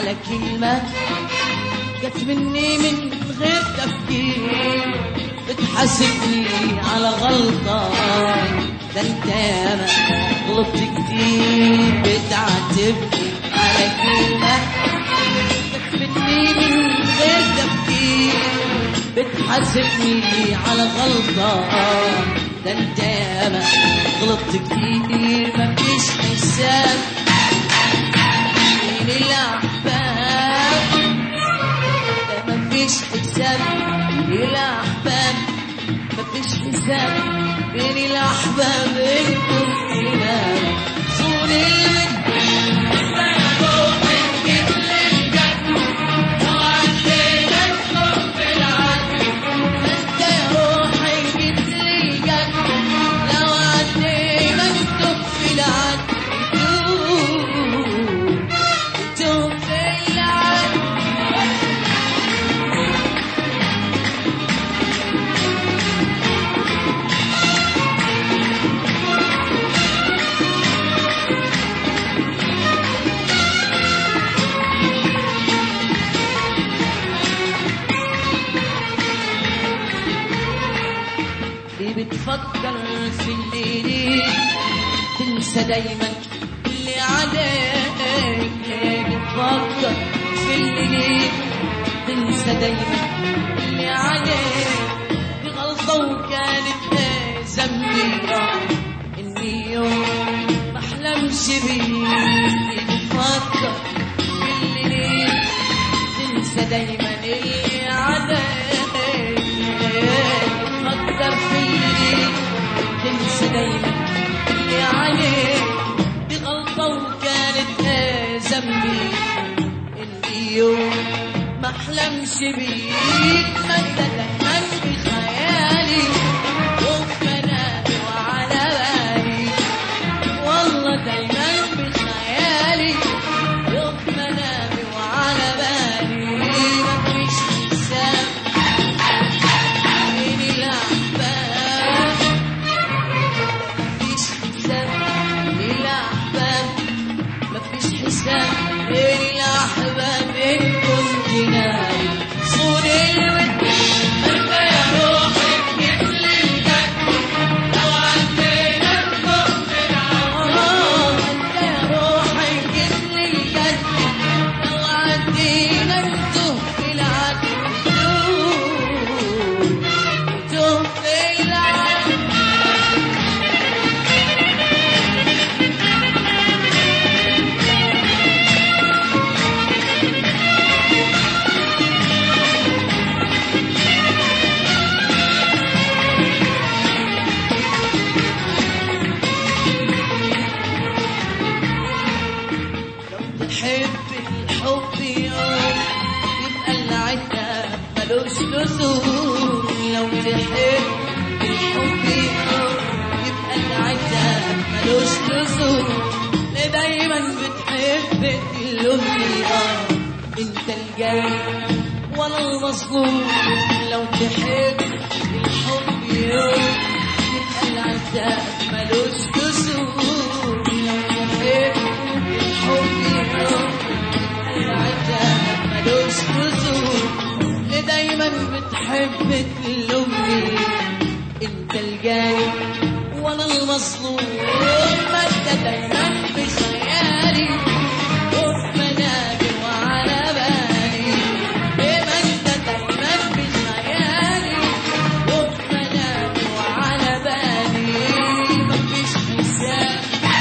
على كلمة جت مني من غير تفكير بتحاسبني على غلطة ده انت ياما غلطت كتير بتعاتبني على كلمة جت مني من غير تفكير بتحاسبني على غلطة ده انت ياما غلطت كتير مفيش حساب بين الأحباب ده مفيش حساب بين الأحباب مفيش حساب بين الأحباب انتم هنا صون الود انت يا روحي جيت لي الجد لو عدينا انتم في العد انتم في العد ليه بتفكر في الليل تنسى دايما اللي عليك ليه بتفكر في الليل تنسى دايما اللي عليك في غلطة وكانت ذنبي اني يوم ما احلمش بيه بتفكر في الليل تنسى دايما اللي عليك تفكر في اللي تنسى دايما اللي عليك دي غلطة وكانت ذنبي اللي يوم ما احلمش بيك ما انت دايما بخيالي وفي منامي وعلى بالي والله دايما بخيالي وفي منامي وعلى بالي مفيش حساب بين الأحباب مفيش حساب بين الأحباب مفيش حساب بين الأحباب إن كنت نايم صون الود أنت يا روحي جيت لي الجد لو عدينا الفوق العمر أنت يا روحي جيت لي الجد لو عدينا انتو في العد انتو في العد لو تحب الحب يوم يبقى العتاب ملوش لزوم لو تحب الحب يوم يبقى العتاب ملوش لزوم ليه دايما بتحب تلومني اه انت الجاي وانا المظلوم لو تحب الحب يوم يبقى العتاب ملوش لزوم لو تحب الحب يوم العتاب ملوش لزوم ليه دايما بتحب تلومني انت الجاي وانا المظلوم ما انت دايما بخيالي وفي منامي وعلى بالي إيه ما انت دايما بخيالي وفي منامي وعلى بالي مفيش حساب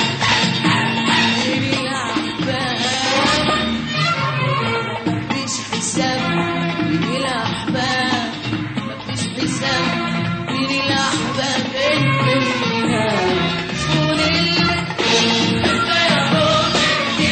بين الأحباب مفيش حساب بين الأحباب مفيش حساب بين الأحباب انتم هنا صون الود انت يا روحي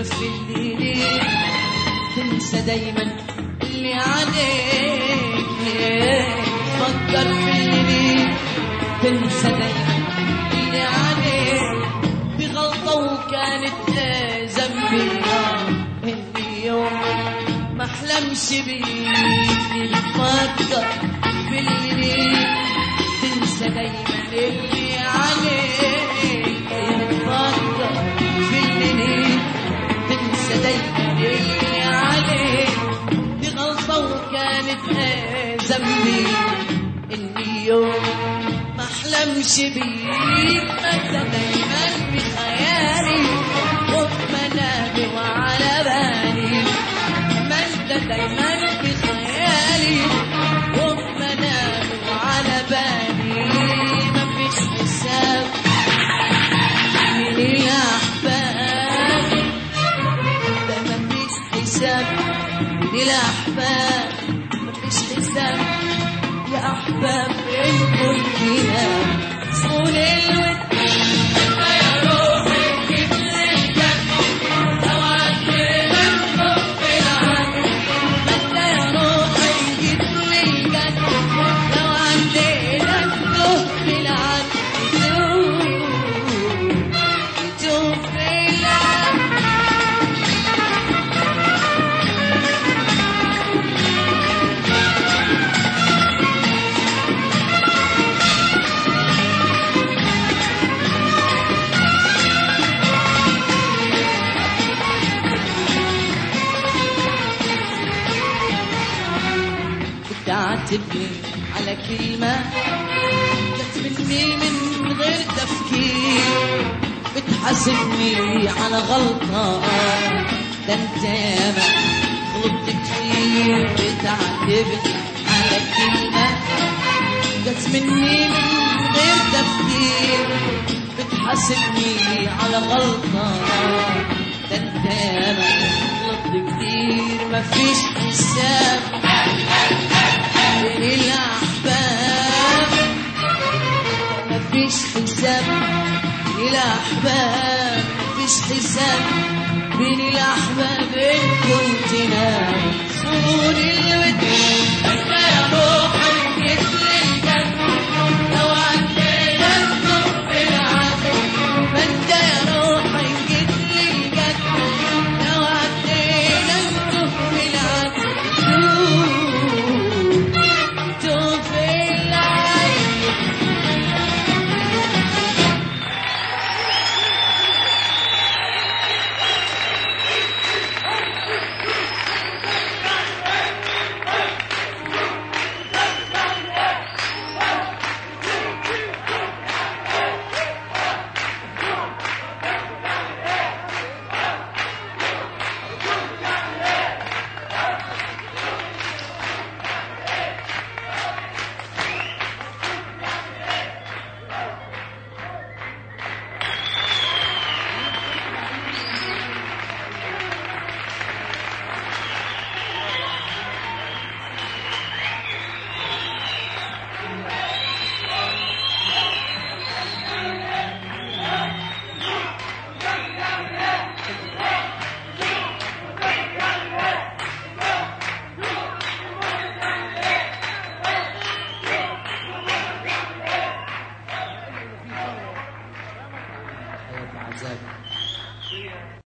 في الليل تنسى دايما اللي عليك تفكر في الليل تنسى دايما اللي عليك بغلطة وكانت ذنبي اني يوم ما احلمش بيك تفكر في الليل تنسى دايما اللي عليك تفكر في الليل تنسى دايما اللي عليك دي غلطة وكانت ذنبي اني يوم ما احلمش بيك ما انت دايما في خيالي وفي منامي وعلى بالي ما انت دايما في خيالي وفي منامي وعلى بالي ما فيش حساب من الاحباب ده ما فيش حساب من الاحباب ما فيش حساب يا احباب ان كنتنا صون الود يا روحي جيب لي الجنة لو عدينا نطفي العين ما انت يا روحي جيب لي الجنة لو عدينا نطفي العين تطفي العين بتعاتبني على كلمة جت مني من غير تفكير بتحاسبني على غلطة ده انت ياما غلطت كتير بتعاتبني على كلمة جت مني من غير تفكير بتحاسبني على غلطة ده انت ياما غلطت كتير مفيش حساب بين الأحباب مفيش حساب بين الأحباب مفيش حساب بين الأحباب إن كنت ناوي صون الود أنت يا روحي جيت لي الجنة لو عدينا الظروف العافية ما أنت يا روحي جيت لي الجنة لو عدينا الظروف العافية تطفي العين عذاب